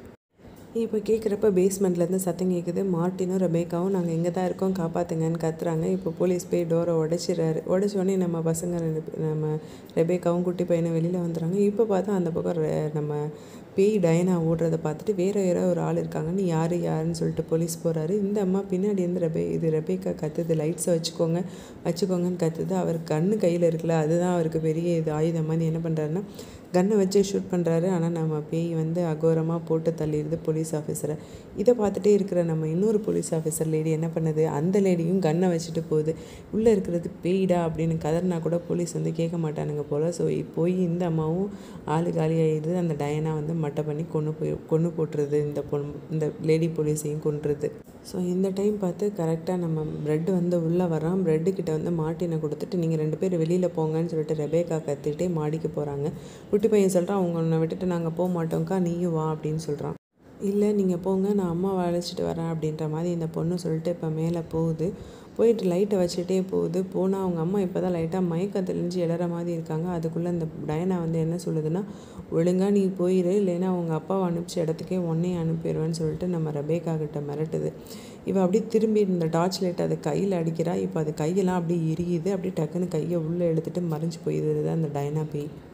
இப்போ கேட்குறப்ப பேஸ்மெண்ட்லேருந்து சத்தம் கேட்குது மார்ட்டினும் ரெபேக்காவும் நாங்கள் இங்கே தான் இருக்கோம் காப்பாற்றுங்கன்னு கத்துறாங்க இப்போ போலீஸ் போய் டோரை உடைச்சிடுறாரு உடச்ச உடனே நம்ம பசங்க ரெண்டு பே- நம்ம ரெபேக்காவும் குட்டி பையனும் வெளியில் வந்துடுறாங்க இப்போ பார்த்தா அந்த பக்கம் ரெ- நம்ம பேய் டயனா ஓடுறத பார்த்துட்டு வேற வேற ஒரு ஆள் இருக்காங்கன்னு யார் யாருன்னு சொல்லிட்டு போலீஸ் போகிறாரு இந்த அம்மா பின்னாடி இருந்து ரெபே இது ரெபேக்கா கத்துது லைட்ஸை வச்சுக்கோங்க வச்சுக்கோங்கன்னு கத்துது அவர் கண்ணு கையில் இருக்குல்ல அதுதான் அவருக்கு பெரிய இது ஆயுதம் மாதிரி என்ன பண்ணுறாருன்னா கன்னை வச்சு ஷூட் பண்ணுறாரு ஆனால் நம்ம பேய் வந்து அகோரமாக போட்டு தள்ளிடுது போலீஸ் ஆஃபீஸரை இதை பார்த்துட்டே இருக்கிற நம்ம இன்னொரு போலீஸ் ஆஃபீஸர் லேடி என்ன பண்ணுது அந்த லேடியும் கன்னை வச்சுட்டு போகுது உள்ளே இருக்கிறது பேய்டா அப்படின்னு கதறினா கூட போலீஸ் வந்து கேட்க மாட்டானுங்க போல் ஸோ போய் இந்த அம்மாவும் ஆளு காலியாகிடுது அந்த டயனா வந்து மட்டை பண்ணி கொண்டு போய் கொண்டு போட்டுருது இந்த பொண்ணு இந்த லேடி போலீஸையும் கொன்றுது ஸோ இந்த டைம் பார்த்து கரெக்டாக நம்ம பிரெட் வந்து உள்ளே வரான் பிரெட்டு கிட்ட வந்து மாட்டினை கொடுத்துட்டு நீங்கள் ரெண்டு பேர் வெளியில் போங்கன்னு சொல்லிட்டு ரெபேக்கா கத்திட்டே மாடிக்கு போகிறாங்க குட்டி பையன் சொல்கிறான் அவங்க உன்னை விட்டுட்டு நாங்கள் போக மாட்டோம்க்கா நீயும் வா அப்படின்னு சொல்கிறான் இல்லை நீங்கள் போங்க நான் அம்மாவை அழைச்சிட்டு வரேன் அப்படின்ற மாதிரி இந்த பொண்ணு சொல்லிட்டு இப்போ மேலே போகுது போயிட்டு லைட்டை வச்சுட்டே போகுது போனால் அவங்க அம்மா இப்போ தான் லைட்டாக மயக்கம் தெளிஞ்சு எழற மாதிரி இருக்காங்க அதுக்குள்ளே இந்த டயனா வந்து என்ன சொல்லுதுன்னா ஒழுங்காக நீ போயிரு இல்லைன்னா அவங்க அப்பாவை அனுப்பிச்ச இடத்துக்கே உன்னையே அனுப்பிடுவேன்னு சொல்லிட்டு நம்ம ரெபேக்கா கிட்ட மிரட்டுது இவள் அப்படியே திரும்பி இந்த டார்ச் லைட் அது கையில் அடிக்கிறா இப்போ அது கையெல்லாம் அப்படியே எரியுது அப்படியே டக்குன்னு கையை உள்ளே எடுத்துட்டு மறைஞ்சு போயிடுது அந்த டயனா பேய்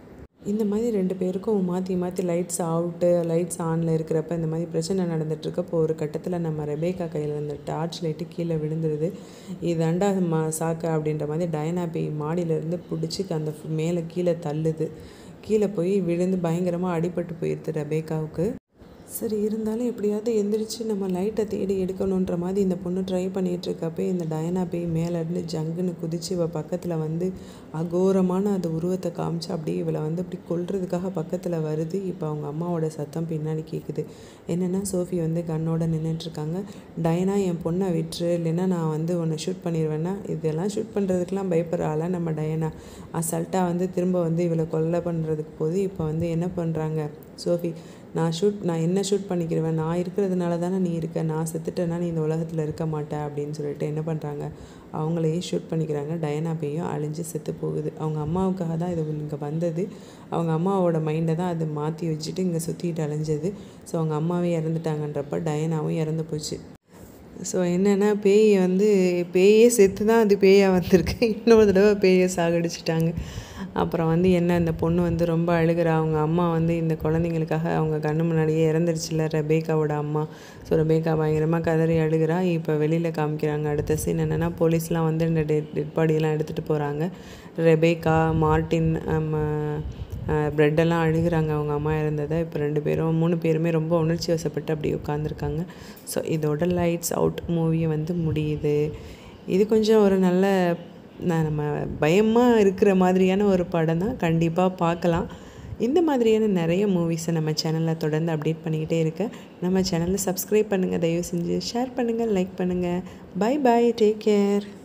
இந்த மாதிரி ரெண்டு பேருக்கும் மாற்றி மாற்றி லைட்ஸ் அவுட்டு லைட்ஸ் ஆனில் இருக்கிறப்ப இந்த மாதிரி பிரச்சனை நடந்துகிட்ருக்கப்போ ஒரு கட்டத்தில் நம்ம ரெபேக்கா கையில் இருந்த டார்ச் லைட்டு கீழே விழுந்துருது இதாண்டா மா சாக்க அப்படின்ற மாதிரி டயனா பேய் மாடியிலேருந்து பிடிச்சி அந்த மேலே கீழே தள்ளுது கீழே போய் விழுந்து பயங்கரமாக அடிபட்டு போயிடுது ரெபேக்காவுக்கு சரி இருந்தாலும் எப்படியாவது எந்திரிச்சு நம்ம லைட்டை தேடி எடுக்கணுன்ற மாதிரி இந்த பொண்ணு ட்ரை பண்ணிகிட்டு இருக்கப்ப இந்த டயனா பேய் மேலேருந்து ஜங்குன்னு குதிச்சு இவள் பக்கத்தில் வந்து அகோரமான அந்த உருவத்தை காமிச்சு அப்படியே இவளை வந்து இப்படி கொல்றதுக்காக பக்கத்தில் வருது இப்போ அவங்க அம்மாவோட சத்தம் பின்னாடி கேட்குது என்னென்னா சோஃபி வந்து கண்ணோட நின்றுட்டுருக்காங்க டயனா என் பொண்ணை விட்டுரு இல்லைன்னா நான் வந்து உன்னை ஷூட் பண்ணிடுவேன்னா இதெல்லாம் ஷூட் பண்ணுறதுக்கெலாம் பயப்படுற ஆளா நம்ம டயனா அசல்ட்டாக வந்து திரும்ப வந்து இவளை கொல்லை பண்ணுறதுக்கு போது இப்போ வந்து என்ன பண்ணுறாங்க சோஃபி நான் ஷூட் நான் என்ன ஷூட் பண்ணிக்கிடுவேன் நான் இருக்கிறதுனால தானே நீ இருக்க நான் செத்துட்டேன்னா நீ இந்த உலகத்தில் இருக்க மாட்ட அப்படின்னு சொல்லிட்டு என்ன பண்ணுறாங்க அவங்களையே ஷூட் பண்ணிக்கிறாங்க டயனா பேயும் அழிஞ்சு செத்து போகுது அவங்க அம்மாவுக்காக தான் இது இங்கே வந்தது அவங்க அம்மாவோட மைண்டை தான் அது மாற்றி வச்சுட்டு இங்கே சுற்றிட்டு அலைஞ்சது ஸோ அவங்க அம்மாவே இறந்துட்டாங்கன்றப்ப டயனாவும் இறந்து போச்சு ஸோ என்னென்னா பேய் வந்து பேயே செத்து தான் அது பேயாக வந்திருக்கு இன்னொரு தடவை பேயை சாகடிச்சிட்டாங்க அப்புறம் வந்து என்ன இந்த பொண்ணு வந்து ரொம்ப அழுகிறா அவங்க அம்மா வந்து இந்த குழந்தைங்களுக்காக அவங்க கண்ணு முன்னாடியே இறந்துருச்சுல ரெபேக்காவோட அம்மா ஸோ ரெபேக்கா பயங்கரமாக கதறி அழுகிறா இப்போ வெளியில் காமிக்கிறாங்க அடுத்த சீன் என்னென்னா போலீஸ்லாம் வந்து இந்த டெட் டெட் பாடியெல்லாம் எடுத்துகிட்டு போகிறாங்க ரெபேக்கா மார்ட்டின் ப்ரெட்டெல்லாம் அழுகிறாங்க அவங்க அம்மா இருந்ததை இப்போ ரெண்டு பேரும் மூணு பேருமே ரொம்ப உணர்ச்சி வசப்பட்டு அப்படி உட்காந்துருக்காங்க ஸோ இதோட லைட்ஸ் அவுட் மூவி வந்து முடியுது இது கொஞ்சம் ஒரு நல்ல நான் நம்ம பயமாக இருக்கிற மாதிரியான ஒரு படம் தான் கண்டிப்பாக பார்க்கலாம் இந்த மாதிரியான நிறைய மூவிஸை நம்ம சேனலில் தொடர்ந்து அப்டேட் பண்ணிக்கிட்டே இருக்கேன் நம்ம சேனலில் சப்ஸ்கிரைப் பண்ணுங்கள் தயவு செஞ்சு ஷேர் பண்ணுங்கள் லைக் பண்ணுங்கள் பை பாய் டேக் கேர்